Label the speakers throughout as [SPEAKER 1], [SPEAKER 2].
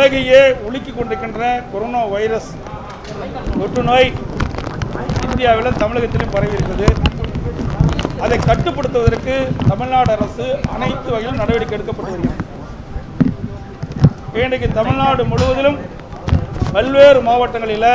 [SPEAKER 1] உலகையே உலுக்கி கொண்டிருக்கின்ற கொரோனா வைரஸ் தொற்று நோய் இந்தியாவில் தமிழகத்திலும் பரவி இருக்குது அதை கட்டுப்படுத்துவதற்கு தமிழ்நாடு அரசு அனைத்து வகையிலும் நடவடிக்கை எடுக்கப்பட்டு வருகிறது இன்றைக்கு தமிழ்நாடு முழுவதிலும் பல்வேறு மாவட்டங்களில்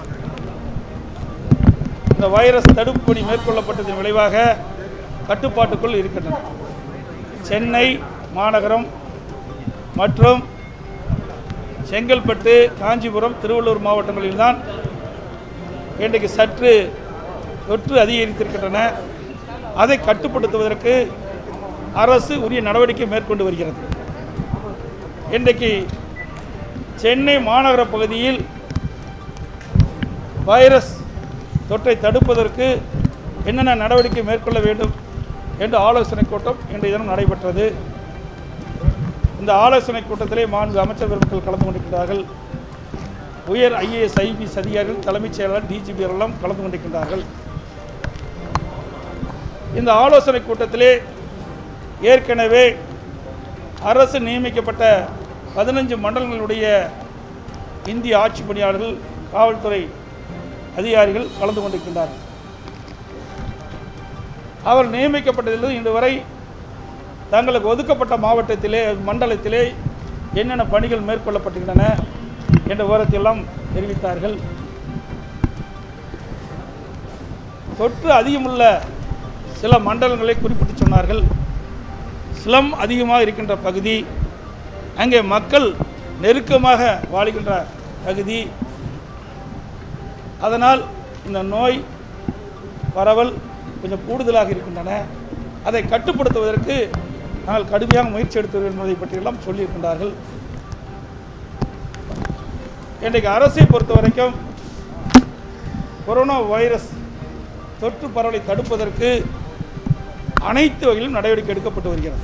[SPEAKER 1] இந்த வைரஸ் தடுப்பு பணி மேற்கொள்ளப்பட்டதன் விளைவாக கட்டுப்பாட்டுக்குள் இருக்கின்றன சென்னை மாநகரம் மற்றும் செங்கல்பட்டு காஞ்சிபுரம் திருவள்ளூர் மாவட்டங்களில்தான் இன்றைக்கு சற்று தொற்று அதிகரித்திருக்கின்றன அதை கட்டுப்படுத்துவதற்கு அரசு உரிய நடவடிக்கை மேற்கொண்டு வருகிறது இன்றைக்கு சென்னை மாநகர பகுதியில் வைரஸ் தொற்றை தடுப்பதற்கு என்னென்ன நடவடிக்கை மேற்கொள்ள வேண்டும் என்ற ஆலோசனை கூட்டம் இன்றைய தினம் நடைபெற்றது இந்த ஆலோசனை கூட்டத்திலே மாண்பு அமைச்சர் பெருமக்கள் கலந்து கொண்டிருக்கிறார்கள் உயர் ஐஏஎஸ் ஐபிஎஸ் அதிகாரிகள் தலைமைச் செயலாளர் டிஜிபி எல்லாம் கலந்து கொண்டிருக்கின்றார்கள் இந்த ஆலோசனை கூட்டத்திலே ஏற்கனவே அரசு நியமிக்கப்பட்ட பதினஞ்சு மண்டலங்களுடைய இந்திய ஆட்சி பணியாளர்கள் காவல்துறை அதிகாரிகள் கலந்து கொண்டிருக்கின்றார்கள் அவர் நியமிக்கப்பட்டதிலிருந்து இன்று வரை தங்களுக்கு ஒதுக்கப்பட்ட மாவட்டத்திலே மண்டலத்திலே என்னென்ன பணிகள் மேற்கொள்ளப்பட்டுள்ளன என்ற விவரத்தையெல்லாம் தெரிவித்தார்கள் தொற்று அதிகமுள்ள சில மண்டலங்களை குறிப்பிட்டு சொன்னார்கள் ஸ்லம் அதிகமாக இருக்கின்ற பகுதி அங்கே மக்கள் நெருக்கமாக வாழுகின்ற பகுதி அதனால் இந்த நோய் பரவல் கொஞ்சம் கூடுதலாக இருக்கின்றன அதை கட்டுப்படுத்துவதற்கு நாங்கள் கடுமையாக முயற்சி எடுத்து வருகிறோம் என்பதை பற்றியெல்லாம் சொல்லியிருக்கின்றார்கள் இன்றைக்கு அரசை பொறுத்த வரைக்கும் கொரோனா வைரஸ் தொற்று பரவலை தடுப்பதற்கு அனைத்து வகையிலும் நடவடிக்கை எடுக்கப்பட்டு வருகிறது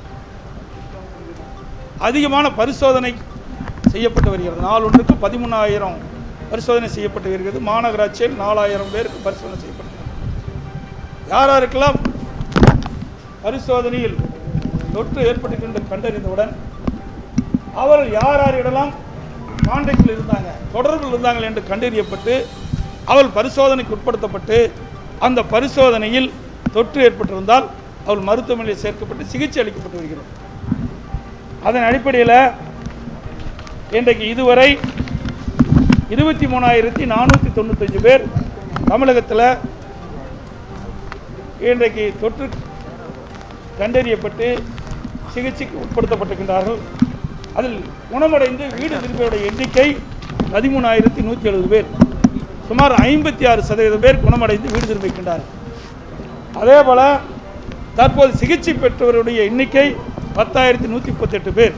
[SPEAKER 1] அதிகமான பரிசோதனை செய்யப்பட்டு வருகிறது நாளொன்றுக்கு பதிமூணாயிரம் பரிசோதனை செய்யப்பட்டு வருகிறது மாநகராட்சியில் நாலாயிரம் பேருக்கு பரிசோதனை செய்யப்பட்டு யார் யாருக்கெல்லாம் பரிசோதனையில் தொற்று ஏற்பட்டிருக்கின்ற கண்டறிந்தவுடன் அவர்கள் யார் யாரிடலாம் கான்டாக்டில் இருந்தாங்க தொடர்பில் இருந்தார்கள் என்று கண்டறியப்பட்டு அவள் பரிசோதனைக்கு உட்படுத்தப்பட்டு அந்த பரிசோதனையில் தொற்று ஏற்பட்டிருந்தால் அவள் மருத்துவமனையில் சேர்க்கப்பட்டு சிகிச்சை அளிக்கப்பட்டு வருகிறது அதன் அடிப்படையில் இன்றைக்கு இதுவரை இருபத்தி மூணாயிரத்தி நானூற்றி தொண்ணூத்தஞ்சு பேர் தமிழகத்தில் இன்றைக்கு தொற்று கண்டறியப்பட்டு சிகிச்சைக்கு உட்படுத்தப்பட்டிருக்கின்றார்கள் அதில் குணமடைந்து வீடு திரும்பியோட எண்ணிக்கை பதிமூணாயிரத்தி நூற்றி எழுபது பேர் சுமார் ஐம்பத்தி ஆறு சதவீதம் பேர் குணமடைந்து வீடு திரும்பிக்கின்றார்கள் அதே போல் தற்போது சிகிச்சை பெற்றவருடைய எண்ணிக்கை பத்தாயிரத்தி நூற்றி முப்பத்தெட்டு பேர்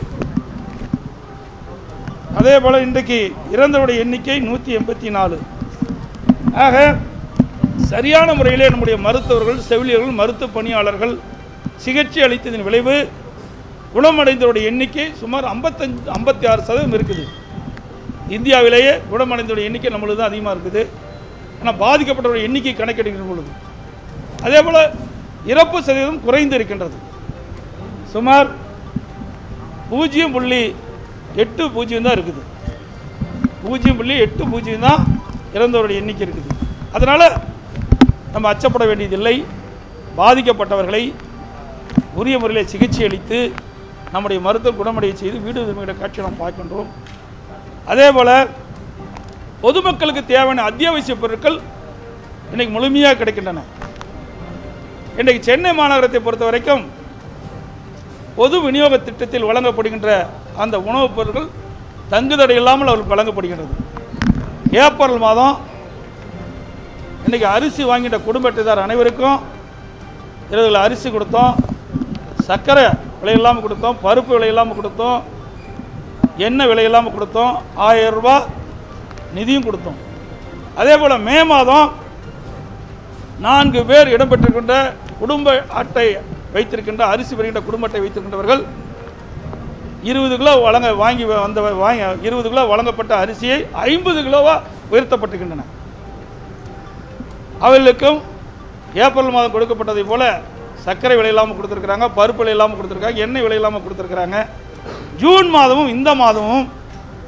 [SPEAKER 1] அதே போல் இன்றைக்கு இறந்தவருடைய எண்ணிக்கை நூற்றி எண்பத்தி நாலு ஆக சரியான முறையிலே நம்முடைய மருத்துவர்கள் செவிலியர்கள் மருத்துவ பணியாளர்கள் சிகிச்சை அளித்ததின் விளைவு குணமடைந்தவருடைய எண்ணிக்கை சுமார் ஐம்பத்தஞ்சு ஐம்பத்தி ஆறு சதவீதம் இருக்குது இந்தியாவிலேயே குணமடைந்தவருடைய எண்ணிக்கை நம்மளுக்கு தான் அதிகமாக இருக்குது ஆனால் பாதிக்கப்பட்டவருடைய எண்ணிக்கை கணக்கெடுக்கிற பொழுது அதே போல் இறப்பு சதவீதம் குறைந்து இருக்கின்றது சுமார் பூஜ்ஜியம் புள்ளி எட்டு பூஜ்ஜியம் தான் இருக்குது பூஜ்ஜியம் புள்ளி எட்டு பூஜ்ஜியம் தான் இறந்தவருடைய எண்ணிக்கை இருக்குது அதனால் நம்ம அச்சப்பட வேண்டியதில்லை பாதிக்கப்பட்டவர்களை உரிய முறையில் சிகிச்சை அளித்து நம்முடைய மருத்துவ குணமடைய செய்து வீடு திரும்பிய காட்சி நாம் பார்க்கின்றோம் அதே போல் பொதுமக்களுக்கு தேவையான அத்தியாவசிய பொருட்கள் இன்னைக்கு முழுமையாக கிடைக்கின்றன இன்றைக்கு சென்னை மாநகரத்தை பொறுத்த வரைக்கும் பொது விநியோக திட்டத்தில் வழங்கப்படுகின்ற அந்த உணவுப் பொருட்கள் தங்குதடை இல்லாமல் அவர்களுக்கு வழங்கப்படுகின்றது ஏப்ரல் மாதம் இன்றைக்கி அரிசி வாங்கிட்ட குடும்ப அட்டைதார் அனைவருக்கும் இருபது கிலோ அரிசி கொடுத்தோம் சர்க்கரை விலை இல்லாமல் கொடுத்தோம் பருப்பு விலை இல்லாமல் கொடுத்தோம் எண்ணெய் விலை இல்லாமல் கொடுத்தோம் ஆயிரம் ரூபாய் நிதியும் கொடுத்தோம் அதே போல் மே மாதம் நான்கு பேர் இடம்பெற்றிருக்கின்ற குடும்ப அட்டை வைத்திருக்கின்ற அரிசி பெறுகின்ற குடும்ப அட்டை வைத்திருக்கின்றவர்கள் இருபது கிலோ வழங்க வாங்கி வந்த வாங்கி இருபது கிலோ வழங்கப்பட்ட அரிசியை ஐம்பது கிலோவாக உயர்த்தப்பட்டிருக்கின்றன அவர்களுக்கும் ஏப்ரல் மாதம் கொடுக்கப்பட்டதை போல சர்க்கரை விலை இல்லாமல் கொடுத்துருக்குறாங்க பருப்பு விலை இல்லாமல் கொடுத்துருக்காங்க எண்ணெய் விலை இல்லாமல் கொடுத்துருக்குறாங்க ஜூன் மாதமும் இந்த மாதமும்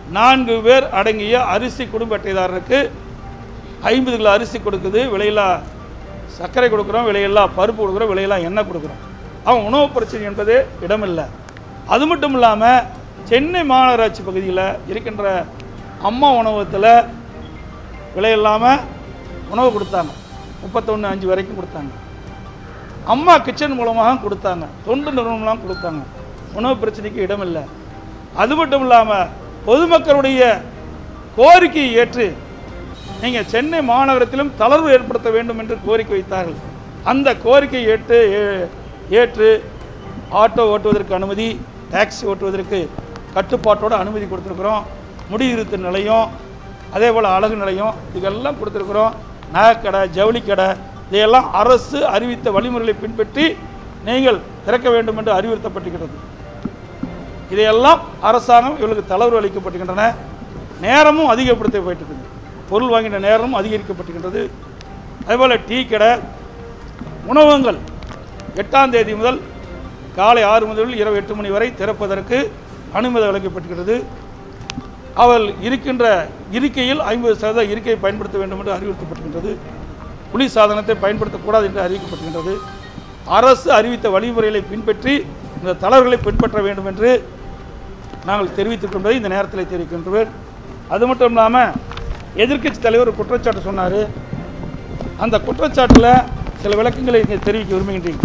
[SPEAKER 1] நான்கு பேர் அடங்கிய அரிசி குடும்ப அட்டைதாரருக்கு ஐம்பது கிலோ அரிசி கொடுக்குது விலையில்லா சர்க்கரை கொடுக்குறோம் விலையில்லா பருப்பு கொடுக்குறோம் விலையில்லா எண்ணெய் கொடுக்குறோம் அவன் உணவு பிரச்சனை என்பது இடமில்லை அது மட்டும் இல்லாமல் சென்னை மாநகராட்சி பகுதியில் இருக்கின்ற அம்மா உணவகத்தில் விலை இல்லாமல் உணவு கொடுத்தாங்க முப்பத்தொன்று அஞ்சு வரைக்கும் கொடுத்தாங்க அம்மா கிச்சன் மூலமாக கொடுத்தாங்க தொண்டு நிறுவனம்லாம் கொடுத்தாங்க உணவு பிரச்சனைக்கு இடமில்லை அது மட்டும் இல்லாமல் பொதுமக்களுடைய கோரிக்கையை ஏற்று நீங்கள் சென்னை மாநகரத்திலும் தளர்வு ஏற்படுத்த வேண்டும் என்று கோரிக்கை வைத்தார்கள் அந்த கோரிக்கையை ஏற்று ஏ- ஏற்று ஆட்டோ ஓட்டுவதற்கு அனுமதி டாக்ஸி ஓட்டுவதற்கு கட்டுப்பாட்டோட அனுமதி கொடுத்துருக்குறோம் முடியிருத்து நிலையம் அதே போல் அழகு நிலையம் இதெல்லாம் கொடுத்துருக்குறோம் நகைக்கடை ஜவுளிக்கடை இதையெல்லாம் அரசு அறிவித்த வழிமுறைகளை பின்பற்றி நீங்கள் திறக்க வேண்டும் என்று அறிவுறுத்தப்பட்டிருக்கிறது இதையெல்லாம் அரசாங்கம் இவர்களுக்கு தளர்வு அளிக்கப்பட்டிருக்கின்றன நேரமும் அதிகப்படுத்த போயிட்டு பொருள் வாங்கின நேரமும் அதிகரிக்கப்பட்டிருக்கின்றது அதேபோல் டீ கடை உணவகங்கள் எட்டாம் தேதி முதல் காலை ஆறு முதல் இரவு எட்டு மணி வரை திறப்பதற்கு அனுமதி அளிக்கப்பட்டிருக்கிறது அவள் இருக்கின்ற இருக்கையில் ஐம்பது சதவீத இருக்கையை பயன்படுத்த வேண்டும் என்று அறிவுறுத்தப்பட்டிருக்கின்றது குளிர் சாதனத்தை பயன்படுத்தக்கூடாது என்று அறிவிக்கப்பட்டிருக்கின்றது அரசு அறிவித்த வழிமுறைகளை பின்பற்றி இந்த தளர்வுகளை பின்பற்ற வேண்டும் என்று நாங்கள் தெரிவித்திருக்கின்றதை இந்த நேரத்தில் தெரிவிக்கின்றோம் அது மட்டும் இல்லாமல் எதிர்க்கட்சி தலைவர் ஒரு குற்றச்சாட்டு சொன்னார் அந்த குற்றச்சாட்டில் சில விளக்கங்களை இங்கே தெரிவிக்க விரும்புகின்றீங்க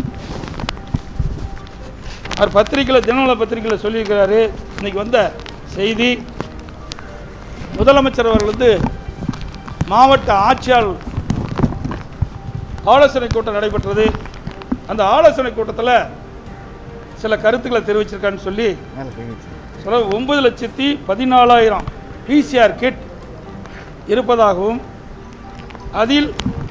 [SPEAKER 1] அவர் பத்திரிக்கையில் தினமல பத்திரிக்கையில் சொல்லியிருக்கிறாரு இன்னைக்கு வந்த செய்தி முதலமைச்சர் அவர்கள் வந்து மாவட்ட ஆட்சியாளர் ஆலோசனை கூட்டம் நடைபெற்றது அந்த ஆலோசனை கூட்டத்தில் சில கருத்துக்களை தெரிவிச்சிருக்கான்னு சொல்லி சொல்ல ஒன்பது லட்சத்தி பதினாலாயிரம் பிசிஆர் கிட் இருப்பதாகவும் அதில்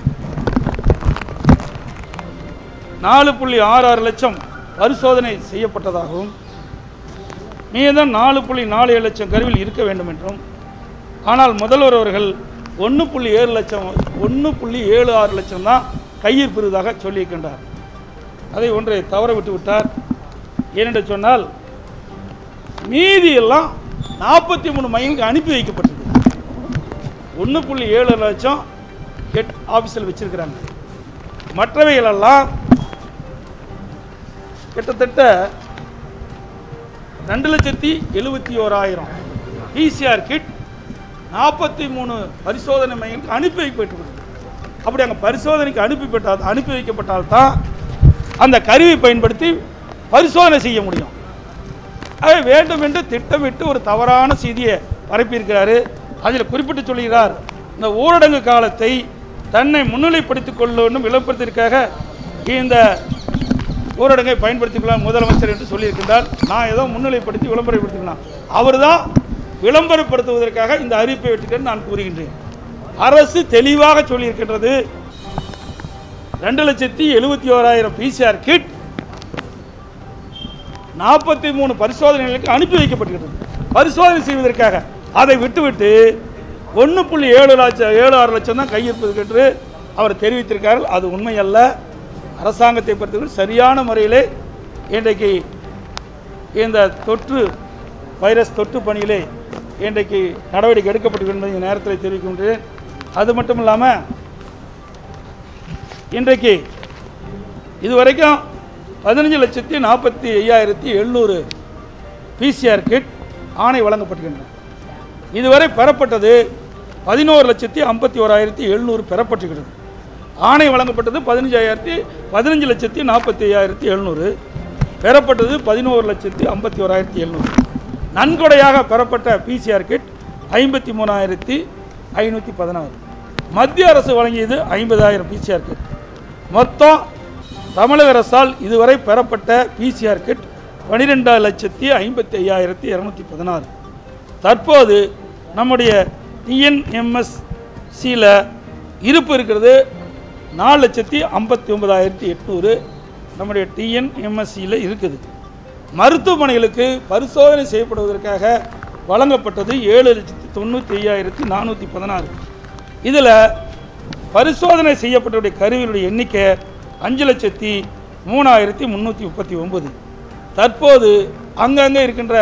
[SPEAKER 1] நாலு புள்ளி ஆறு ஆறு லட்சம் பரிசோதனை செய்யப்பட்டதாகவும் மீதம் நாலு புள்ளி நாலு ஏழு லட்சம் கருவில் இருக்க வேண்டும் என்றும் ஆனால் முதல்வர் அவர்கள் ஒன்று புள்ளி ஏழு லட்சம் ஒன்று புள்ளி ஏழு ஆறு லட்சம் தான் கையிருப்பிருதாக சொல்லியிருக்கின்றார் அதை ஒன்றை தவற விட்டு விட்டார் ஏனென்று சொன்னால் மீதி எல்லாம் நாற்பத்தி மூணு மைலுக்கு அனுப்பி வைக்கப்பட்டிருக்கு ஒன்று புள்ளி ஏழு லட்சம் கெட் ஆஃபீஸில் வச்சிருக்கிறாங்க மற்றவைகளெல்லாம் கிட்டத்தட்ட ரெண்டு லட்சத்தி எழுபத்தி ஓராயிரம் பிசிஆர் கிட் நாற்பத்தி மூணு பரிசோதனை மையங்களுக்கு அனுப்பி வைக்கப்பட்டிருக்கு அப்படி அங்கே பரிசோதனைக்கு அனுப்பி அனுப்பி வைக்கப்பட்டால்தான் அந்த கருவி பயன்படுத்தி பரிசோதனை செய்ய முடியும் ஆக வேண்டும் என்று திட்டமிட்டு ஒரு தவறான செய்தியை பரப்பியிருக்கிறாரு அதில் குறிப்பிட்டு சொல்கிறார் இந்த ஊரடங்கு காலத்தை தன்னை முன்னிலைப்படுத்திக் கொள்ளணும் விளம்பரத்திற்காக இந்த ஊரடங்கை பயன்படுத்திக் கொள்ளலாம் முதலமைச்சர் என்று சொல்லியிருக்கின்றார் நான் ஏதோ முன்னிலைப்படுத்தி விளம்பரப்படுத்திக்கலாம் அவர் தான் விளம்பரப்படுத்துவதற்காக இந்த அறிவிப்பை விட்டுக்கிறேன் நான் கூறுகின்றேன் அரசு தெளிவாக சொல்லியிருக்கின்றது ரெண்டு லட்சத்தி எழுபத்தி ஓராயிரம் பிசிஆர் கிட் நாற்பத்தி மூணு பரிசோதனைகளுக்கு அனுப்பி வைக்கப்பட்டிருக்கிறது பரிசோதனை செய்வதற்காக அதை விட்டுவிட்டு ஒன்று புள்ளி ஏழு லட்சம் ஏழு ஆறு லட்சம் தான் கையிருப்பது என்று அவர் தெரிவித்திருக்கார்கள் அது உண்மையல்ல அரசாங்கத்தை பொறுத்தவரை சரியான முறையிலே இன்றைக்கு இந்த தொற்று வைரஸ் தொற்று பணியிலே இன்றைக்கு நடவடிக்கை எடுக்கப்பட்டிருக்கிறது இந்த நேரத்தில் தெரிவிக்கின்றேன் அது மட்டும் இல்லாமல் இன்றைக்கு இதுவரைக்கும் பதினஞ்சு லட்சத்தி நாற்பத்தி ஐயாயிரத்தி எழுநூறு பிசிஆர் கிட் ஆணை வழங்கப்பட்டுகின்றன இதுவரை பெறப்பட்டது பதினோரு லட்சத்தி ஐம்பத்தி ஓராயிரத்தி எழுநூறு பெறப்பட்டுகிறது ஆணை வழங்கப்பட்டது பதினஞ்சாயிரத்தி பதினஞ்சு லட்சத்தி நாற்பத்தி ஐயாயிரத்தி எழுநூறு பெறப்பட்டது பதினோரு லட்சத்தி ஐம்பத்தி ஓராயிரத்தி எழுநூறு நன்கொடையாக பெறப்பட்ட பிசிஆர் கிட் ஐம்பத்தி மூணாயிரத்தி ஐநூற்றி பதினாறு மத்திய அரசு வழங்கியது ஐம்பதாயிரம் பிசிஆர் கிட் மொத்தம் தமிழக அரசால் இதுவரை பெறப்பட்ட பிசிஆர் கிட் பனிரெண்டு லட்சத்தி ஐம்பத்தி ஐயாயிரத்தி இரநூத்தி பதினாறு தற்போது நம்முடைய டிஎன்எம்எஸ்சியில் இருப்பு இருக்கிறது நாலு லட்சத்தி ஐம்பத்தி ஒன்பதாயிரத்தி எட்நூறு நம்முடைய டிஎன்எம்எஸ்சியில் இருக்குது மருத்துவமனைகளுக்கு பரிசோதனை செய்யப்படுவதற்காக வழங்கப்பட்டது ஏழு லட்சத்தி தொண்ணூற்றி ஐயாயிரத்தி நானூற்றி பதினாறு இதில் பரிசோதனை செய்யப்பட்டவுடைய கருவிகளுடைய எண்ணிக்கை அஞ்சு லட்சத்தி மூணாயிரத்தி முந்நூற்றி முப்பத்தி ஒம்பது தற்போது அங்கங்கே இருக்கின்ற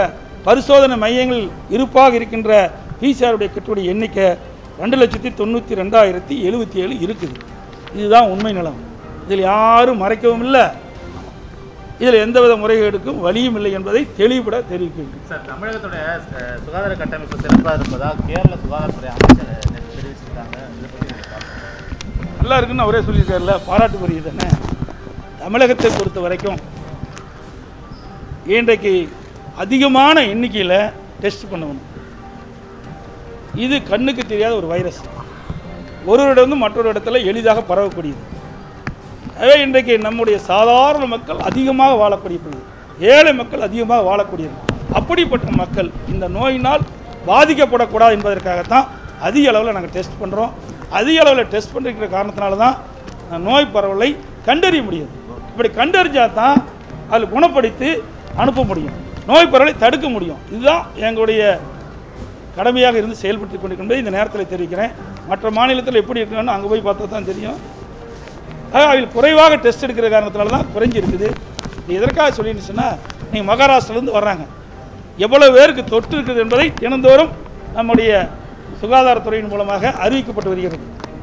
[SPEAKER 1] பரிசோதனை மையங்கள் இருப்பாக இருக்கின்ற பிசிஆருடைய கிட்டுடைய எண்ணிக்கை ரெண்டு லட்சத்தி தொண்ணூற்றி ரெண்டாயிரத்தி எழுபத்தி ஏழு இருக்குது இதுதான் உண்மை நிலம் இதில் யாரும் மறைக்கவும் இல்லை இதில் எந்தவித முறைகேடுக்கும் வழியும் இல்லை என்பதை தெளிவுபட தெரிவிக்கின்றேன்
[SPEAKER 2] சார் தமிழகத்துடைய அஹ், சுகாதார கட்டமைப்பு சிறப்பாக இருப்பதாக கேரள சுகாதாரத்துறை அமைச்சர் நேற்று தெரிவிச்சிருக்காங்க இதை பற்றி நீங்க பாருங்க.
[SPEAKER 1] நல்லா இருக்குன்னு அவரே சொல்லியிருக்காருல்ல பாராட்டுக்குரிய தானே தமிழகத்தை பொறுத்த வரைக்கும் இன்றைக்கு அதிகமான எண்ணிக்கையில் டெஸ்ட் பண்ணணும் இது கண்ணுக்கு தெரியாத ஒரு வைரஸ் ஒரு இடமிருந்து மற்றொரு இடத்துல எளிதாக பரவக்கூடியது எனவே இன்றைக்கு நம்முடைய சாதாரண மக்கள் அதிகமாக வாழக்கூடிய பகுதி ஏழை மக்கள் அதிகமாக வாழக்கூடியது அப்படிப்பட்ட மக்கள் இந்த நோயினால் பாதிக்கப்படக்கூடாது என்பதற்காகத்தான் அதிக அளவில் நாங்கள் டெஸ்ட் பண்ணுறோம் அதிக அளவில் டெஸ்ட் பண்ணிருக்கிற காரணத்தினால தான் அந்த நோய் பரவலை கண்டறிய முடியுது இப்படி கண்டறிஞ்சால் தான் அதில் குணப்படுத்தி அனுப்ப முடியும் நோய் பரவலை தடுக்க முடியும் இதுதான் எங்களுடைய கடமையாக இருந்து செயல்பட்டு கொண்டிருக்கின்றது இந்த நேரத்தில் தெரிவிக்கிறேன் மற்ற மாநிலத்தில் எப்படி இருக்குன்னு அங்கே போய் பார்த்தா தான் தெரியும் ஆக அதில் குறைவாக டெஸ்ட் எடுக்கிற காரணத்தினால தான் குறைஞ்சிருக்குது இது எதற்காக சொல்லின்னு சொன்னால் நீங்கள் மகாராஷ்டிராலேருந்து வர்றாங்க எவ்வளவு பேருக்கு தொற்று இருக்குது என்பதை தினந்தோறும் நம்முடைய சுகாதாரத்துறையின் மூலமாக அறிவிக்கப்பட்டு வருகிறது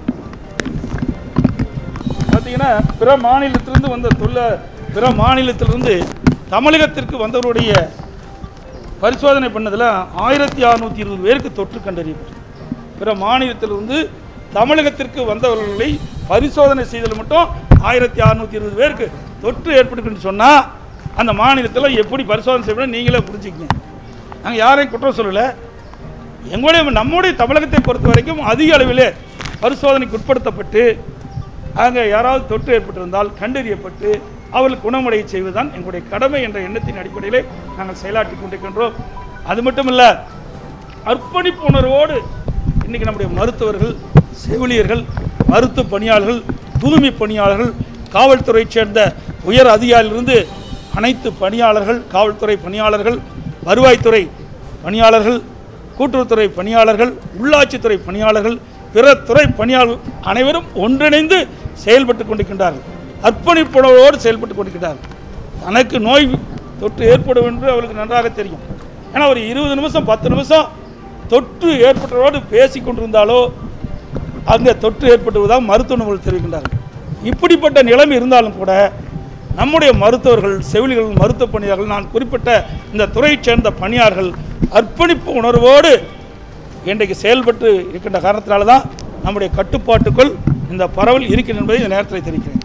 [SPEAKER 1] பார்த்தீங்கன்னா பிற மாநிலத்திலிருந்து வந்த தொல்ல பிற மாநிலத்திலிருந்து தமிழகத்திற்கு வந்தவருடைய பரிசோதனை பண்ணதில் ஆயிரத்தி அறுநூற்றி இருபது பேருக்கு தொற்று கண்டறியப்பட்டது பிற மாநிலத்திலிருந்து தமிழகத்திற்கு வந்தவர்களை பரிசோதனை செய்ததில் மட்டும் ஆயிரத்தி அறுநூற்றி இருபது பேருக்கு தொற்று ஏற்பட்டுக்குன்னு சொன்னால் அந்த மாநிலத்தில் எப்படி பரிசோதனை செய்யணும் நீங்களே புரிஞ்சுக்கங்க நாங்கள் யாரையும் குற்றம் சொல்லலை எங்களுடைய நம்முடைய தமிழகத்தை பொறுத்த வரைக்கும் அதிக அளவிலே பரிசோதனைக்கு உட்படுத்தப்பட்டு அங்கே யாராவது தொற்று ஏற்பட்டிருந்தால் கண்டறியப்பட்டு அவர்களுக்கு குணமடைய செய்வதுதான் எங்களுடைய கடமை என்ற எண்ணத்தின் அடிப்படையிலே நாங்கள் செயலாற்றி கொண்டிருக்கின்றோம் அது மட்டும் இல்லை அர்ப்பணிப்பு உணர்வோடு இன்றைக்கி நம்முடைய மருத்துவர்கள் செவிலியர்கள் மருத்துவ பணியாளர்கள் தூய்மை பணியாளர்கள் காவல்துறையைச் சேர்ந்த உயர் அதிகாரியிலிருந்து அனைத்து பணியாளர்கள் காவல்துறை பணியாளர்கள் வருவாய்த்துறை பணியாளர்கள் கூட்டுறவுத்துறை பணியாளர்கள் உள்ளாட்சித்துறை பணியாளர்கள் பிற துறை பணியாளர்கள் அனைவரும் ஒன்றிணைந்து செயல்பட்டு கொண்டிருக்கின்றார்கள் அர்ப்பணிப்புணர்வோடு செயல்பட்டு கொண்டிருக்கிறார்கள் தனக்கு நோய் தொற்று ஏற்படும் என்று அவளுக்கு நன்றாக தெரியும் ஏன்னா ஒரு இருபது நிமிஷம் பத்து நிமிஷம் தொற்று ஏற்பட்டதோடு பேசி கொண்டிருந்தாலோ அங்கே தொற்று ஏற்பட்டுவதாக மருத்துவ நிபுணர்கள் தெரிவிக்கின்றார்கள் இப்படிப்பட்ட நிலைமை இருந்தாலும் கூட நம்முடைய மருத்துவர்கள் செவிலிகள் மருத்துவ பணியாளர்கள் நான் குறிப்பிட்ட இந்த துறையைச் சேர்ந்த பணியாளர்கள் அர்ப்பணிப்பு உணர்வோடு இன்றைக்கு செயல்பட்டு இருக்கின்ற காரணத்தினால தான் நம்முடைய கட்டுப்பாட்டுக்குள் இந்த பரவல் இருக்கிறது என்பதை இந்த நேரத்தில் தெரிவிக்கிறேன்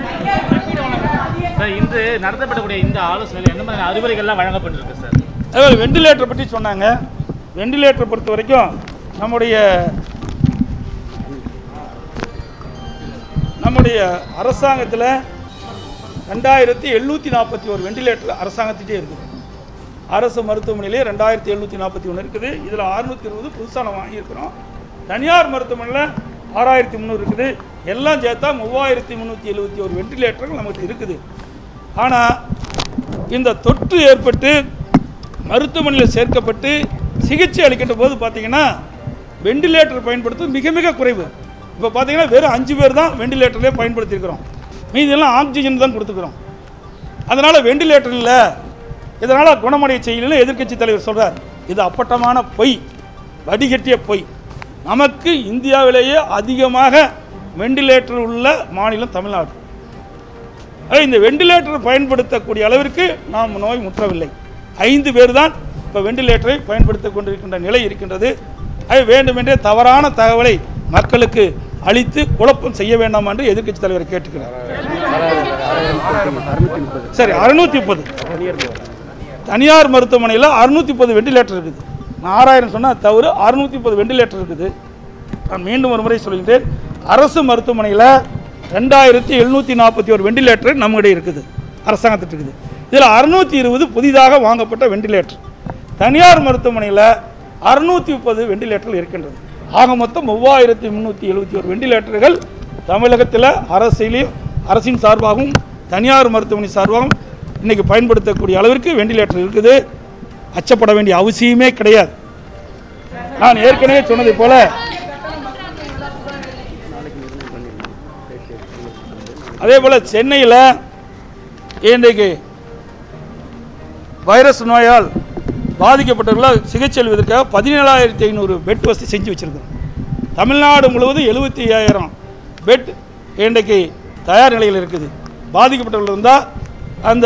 [SPEAKER 2] சார் இன்று நடத்தப்படக்கூடிய இந்த ஆலோசனையில் எந்த மாதிரி அறிவுரைகள்லாம் வழங்கப்பட்டிருக்கு சார்
[SPEAKER 1] அதாவது வெண்டிலேட்டர் பற்றி சொன்னாங்க வெண்டிலேட்டர் பொறுத்த வரைக்கும் நம்முடைய நம்முடைய அரசாங்கத்தில் ரெண்டாயிரத்தி எழுநூற்றி நாற்பத்தி ஒரு வெண்டிலேட்டர் அரசாங்கத்திட்டே இருக்குது அரசு மருத்துவமனையிலே ரெண்டாயிரத்தி எழுநூற்றி நாற்பத்தி ஒன்று இருக்குது இதில் அறுநூத்தி இருபது புதுசாக நம்ம வாங்கியிருக்கிறோம் தனியார் மருத்துவமனையில் ஆறாயிரத்தி முந்நூறு இருக்குது எல்லாம் சேர்த்தா மூவாயிரத்தி முந்நூற்றி எழுபத்தி ஒரு வெண்டிலேட்டர்கள் நமக்கு இருக்குது ஆனால் இந்த தொற்று ஏற்பட்டு மருத்துவமனையில் சேர்க்கப்பட்டு சிகிச்சை அளிக்கின்ற போது பார்த்தீங்கன்னா வெண்டிலேட்டர் பயன்படுத்துவது மிக மிக குறைவு இப்போ பார்த்தீங்கன்னா வெறும் அஞ்சு பேர் தான் வெண்டிலேட்டர்லேயே பயன்படுத்தியிருக்கிறோம் மீதியெல்லாம் ஆக்சிஜன் தான் கொடுத்துக்கிறோம் அதனால் வெண்டிலேட்டர் இல்லை இதனால் குணமடைய செய்யலன்னு எதிர்க்கட்சி தலைவர் சொல்கிறார் இது அப்பட்டமான பொய் வடிகட்டிய பொய் நமக்கு இந்தியாவிலேயே அதிகமாக வெண்டிலேட்டர் உள்ள மாநிலம் தமிழ்நாடு ஆக இந்த வெண்டிலேட்டர் பயன்படுத்தக்கூடிய அளவிற்கு நாம் நோய் முற்றவில்லை ஐந்து பேர் தான் இப்போ வெண்டிலேட்டரை பயன்படுத்திக் கொண்டிருக்கின்ற நிலை இருக்கின்றது அது வேண்டுமென்றே தவறான தகவலை மக்களுக்கு அளித்து குழப்பம் செய்ய வேண்டாம் என்று எதிர்க்கட்சி தலைவர் கேட்டுக்கிறார் சரி அறுநூத்தி முப்பது தனியார் மருத்துவமனையில் அறுநூத்தி முப்பது வெண்டிலேட்டர் இருக்குது நான் ஆறாயிரம் சொன்னால் தவறு அறுநூத்தி முப்பது வெண்டிலேட்டர் இருக்குது நான் மீண்டும் ஒரு முறை சொல்கின்றேன் அரசு மருத்துவமனையில் ரெண்டாயிரத்தி எழுநூற்றி நாற்பத்தி ஒரு வெண்டிலேட்டர் நம்மகிட்ட இருக்குது அரசாங்கத்திட்ட இருக்குது இதில் அறுநூத்தி இருபது புதிதாக வாங்கப்பட்ட வெண்டிலேட்டர் தனியார் மருத்துவமனையில் அறுநூத்தி முப்பது வெண்டிலேட்டர்கள் இருக்கின்றது ஆக மொத்தம் மூவாயிரத்தி முந்நூற்றி எழுபத்தி ஒரு வெண்டிலேட்டர்கள் தமிழகத்தில் அரசியலையும் அரசின் சார்பாகவும் தனியார் மருத்துவமனை சார்பாகவும் இன்னைக்கு பயன்படுத்தக்கூடிய அளவிற்கு வெண்டிலேட்டர் இருக்குது அச்சப்பட வேண்டிய அவசியமே கிடையாது நான் ஏற்கனவே சொன்னதை போல அதே போல் சென்னையில் இன்றைக்கு வைரஸ் நோயால் பாதிக்கப்பட்டவர்களை சிகிச்சை அளிப்பதற்காக பதினேழாயிரத்தி ஐநூறு பெட் வசதி செஞ்சு வச்சுருக்கிறோம் தமிழ்நாடு முழுவதும் எழுபத்தி ஐயாயிரம் பெட் இன்றைக்கு தயார் நிலையில் இருக்குது பாதிக்கப்பட்டவர்கள் இருந்தால் அந்த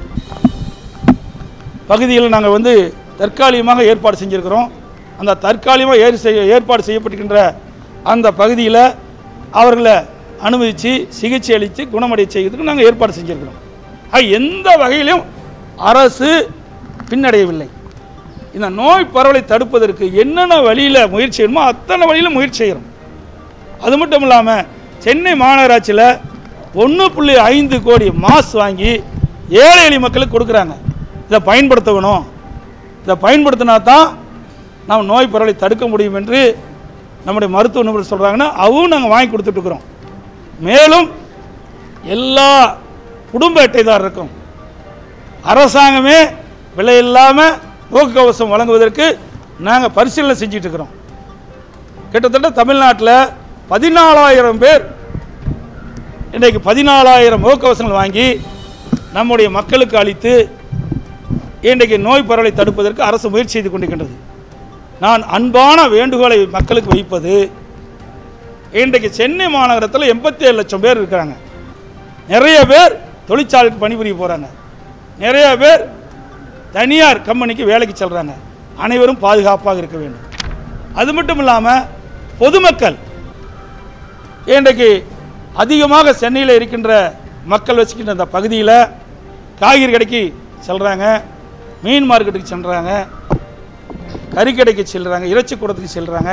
[SPEAKER 1] பகுதியில் நாங்கள் வந்து தற்காலிகமாக ஏற்பாடு செஞ்சுருக்கிறோம் அந்த தற்காலிகமாக ஏற் செய்ய ஏற்பாடு செய்யப்பட்டிருக்கின்ற அந்த பகுதியில் அவர்களை அனுமதித்து சிகிச்சை அளித்து குணமடைய செய்வதற்கு நாங்கள் ஏற்பாடு செஞ்சுருக்கிறோம் ஆக எந்த வகையிலும் அரசு பின்னடையவில்லை இந்த நோய் பரவலை தடுப்பதற்கு என்னென்ன வழியில் முயற்சி செய்யணுமோ அத்தனை வழியிலும் முயற்சி செய்கிறோம் அது மட்டும் இல்லாமல் சென்னை மாநகராட்சியில் ஒன்று புள்ளி ஐந்து கோடி மாஸ் வாங்கி ஏழை எளிய மக்களுக்கு கொடுக்குறாங்க இதை பயன்படுத்தணும் இதை பயன்படுத்தினா தான் நாம் நோய் பரவலை தடுக்க முடியும் என்று நம்முடைய மருத்துவ நிபுணர் சொல்கிறாங்கன்னா அவும் நாங்கள் வாங்கி கொடுத்துட்ருக்குறோம் மேலும் எல்லா குடும்ப அட்டைதாரருக்கும் அரசாங்கமே விலை இல்லாமல் முகக்கவசம் வழங்குவதற்கு நாங்கள் பரிசீலனை செஞ்சுட்டு இருக்கிறோம் கிட்டத்தட்ட தமிழ்நாட்டில் பதினாலாயிரம் பேர் இன்றைக்கு பதினாலாயிரம் முகக்கவசங்கள் வாங்கி நம்முடைய மக்களுக்கு அளித்து இன்றைக்கு நோய் பரவலை தடுப்பதற்கு அரசு முயற்சி செய்து கொண்டிருக்கின்றது நான் அன்பான வேண்டுகோளை மக்களுக்கு வைப்பது இன்றைக்கு சென்னை மாநகரத்தில் எண்பத்தி ஏழு லட்சம் பேர் இருக்கிறாங்க நிறைய பேர் தொழிற்சாலைக்கு பணிபுரிய போகிறாங்க நிறைய பேர் தனியார் கம்பெனிக்கு வேலைக்கு செல்கிறாங்க அனைவரும் பாதுகாப்பாக இருக்க வேண்டும் அது மட்டும் இல்லாமல் பொதுமக்கள் இன்றைக்கு அதிகமாக சென்னையில் இருக்கின்ற மக்கள் வச்சுக்கின்ற அந்த பகுதியில் காய்கறி கடைக்கு செல்கிறாங்க மீன் மார்க்கெட்டுக்கு செல்கிறாங்க கறிக்கடைக்கு செல்கிறாங்க இறைச்சி கூடத்துக்கு செல்கிறாங்க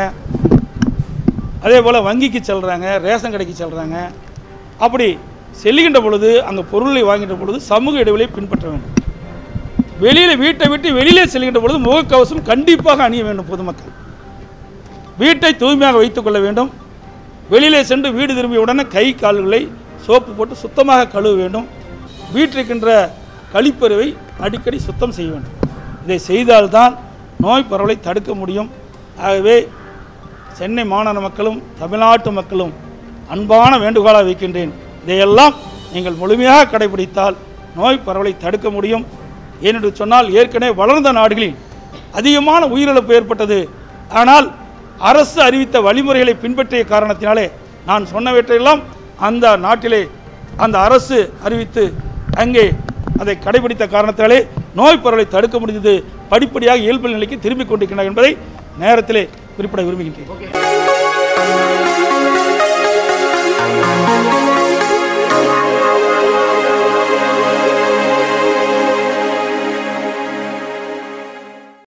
[SPEAKER 1] அதே போல் வங்கிக்கு செல்கிறாங்க ரேஷன் கடைக்கு செல்கிறாங்க அப்படி செல்லுகின்ற பொழுது அங்கே பொருளை வாங்குகின்ற பொழுது சமூக இடைவெளியை பின்பற்ற வேண்டும் வெளியில் வீட்டை விட்டு வெளியிலே செல்கின்ற பொழுது முகக்கவசம் கண்டிப்பாக அணிய வேண்டும் பொதுமக்கள் வீட்டை தூய்மையாக வைத்துக் கொள்ள வேண்டும் வெளியிலே சென்று வீடு திரும்பிய உடனே கை கால்களை சோப்பு போட்டு சுத்தமாக கழுவ வேண்டும் வீட்டில் இருக்கின்ற கழிப்பறைவை அடிக்கடி சுத்தம் செய்ய வேண்டும் இதை செய்தால்தான் நோய் பரவலை தடுக்க முடியும் ஆகவே சென்னை மாநகர மக்களும் தமிழ்நாட்டு மக்களும் அன்பான வேண்டுகோளாக வைக்கின்றேன் இதையெல்லாம் நீங்கள் முழுமையாக கடைபிடித்தால் நோய் பரவலை தடுக்க முடியும் ஏனென்று சொன்னால் ஏற்கனவே வளர்ந்த நாடுகளில் அதிகமான உயிரிழப்பு ஏற்பட்டது ஆனால் அரசு அறிவித்த வழிமுறைகளை பின்பற்றிய காரணத்தினாலே நான் சொன்னவற்றையெல்லாம் அந்த நாட்டிலே அந்த அரசு அறிவித்து அங்கே அதை கடைபிடித்த காரணத்தாலே நோய் பரவலை தடுக்க முடிந்தது படிப்படியாக இயல்பு நிலைக்கு திரும்பிக் கொண்டிருக்கிறார் என்பதை நேரத்திலே குறிப்பிட விரும்புகின்றேன்
[SPEAKER 2] ஓகே